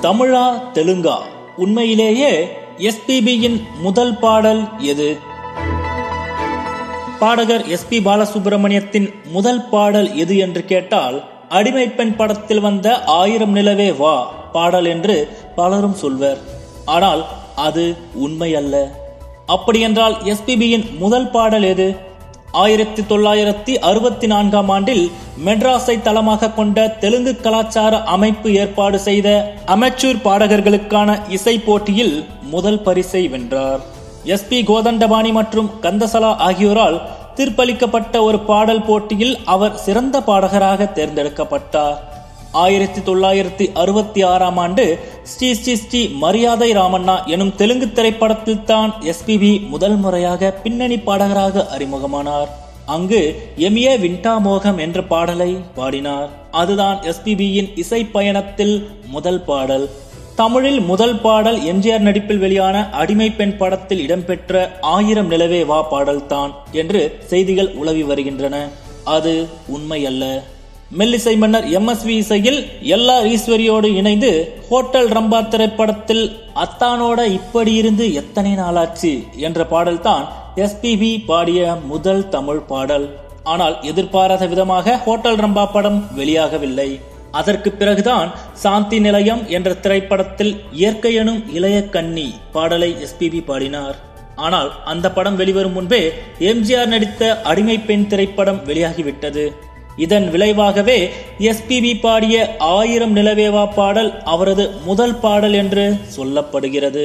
தமிழா தெலுங்கா உண்மையிலேயே எஸ்பிபியின் முதல் பாடல் எது பாடகர் எஸ் பி பாலசுப்ரமணியத்தின் முதல் பாடல் எது என்று கேட்டால் அடிமை பெண் படத்தில் வந்த ஆயிரம் நிலவே வா பாடல் என்று பலரும் சொல்வர் ஆனால் அது உண்மை அல்ல அப்படியென்றால் எஸ்பிபியின் முதல் பாடல் எது ஆயிரத்தி தொள்ளாயிரத்தி அறுபத்தி நான்காம் ஆண்டில் மெட்ராஸை தளமாக கொண்ட தெலுங்கு கலாச்சார அமைப்பு ஏற்பாடு செய்த அமெச்சூர் பாடகர்களுக்கான இசை போட்டியில் முதல் பரிசை வென்றார் எஸ் பி கோதண்டபாணி மற்றும் கந்தசலா ஆகியோரால் தீர்ப்பளிக்கப்பட்ட ஒரு பாடல் போட்டியில் அவர் சிறந்த பாடகராக தேர்ந்தெடுக்கப்பட்டார் ஆயிரத்தி தொள்ளாயிரத்தி அறுபத்தி ஆறாம் ஆண்டு ஸ்ரீ ஸ்ரீ ஸ்ரீ மரியாதை ராமண்ணா எனும் தெலுங்கு திரைப்படத்தில் தான் எஸ்பிபி முதல் முறையாக பின்னணி பாடகராக அறிமுகமானார் அங்கு எமியே விண்டா மோகம் என்ற பாடலை பாடினார் அதுதான் எஸ்பிபியின் இசை பயணத்தில் முதல் பாடல் தமிழில் முதல் பாடல் எம்ஜிஆர் நடிப்பில் வெளியான அடிமை பெண் படத்தில் இடம்பெற்ற ஆயிரம் நிலவே வா பாடல் தான் என்று செய்திகள் உலவி வருகின்றன அது உண்மை அல்ல மெல்லிசை மன்னர் எம் எஸ் வி இசையில் எல்லா ஈஸ்வரியோடு இணைந்து ஹோட்டல் ரம்பா திரைப்படத்தில் அத்தானோட இப்படி இருந்து எத்தனை நாளாச்சு என்ற பாடல் தான் எஸ்பிபி பாடிய முதல் தமிழ் பாடல் ஆனால் எதிர்பாராத விதமாக ஹோட்டல் ரம்பா படம் வெளியாகவில்லை அதற்கு பிறகுதான் சாந்தி நிலையம் என்ற திரைப்படத்தில் இயற்கை எனும் இளைய கன்னி பாடலை எஸ்பிபி பாடினார் ஆனால் அந்த படம் வெளிவரும் முன்பே எம்ஜிஆர் நடித்த அடிமை பெண் திரைப்படம் வெளியாகிவிட்டது இதன் விளைவாகவே எஸ்பிபி பாடிய ஆயிரம் நிலவேவா பாடல் அவரது முதல் பாடல் என்று சொல்லப்படுகிறது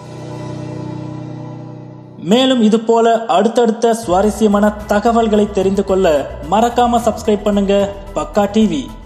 மேலும் இது போல அடுத்தடுத்த சுவாரஸ்யமான தகவல்களை தெரிந்து கொள்ள மறக்காம சப்ஸ்கிரைப் பண்ணுங்க பக்கா டிவி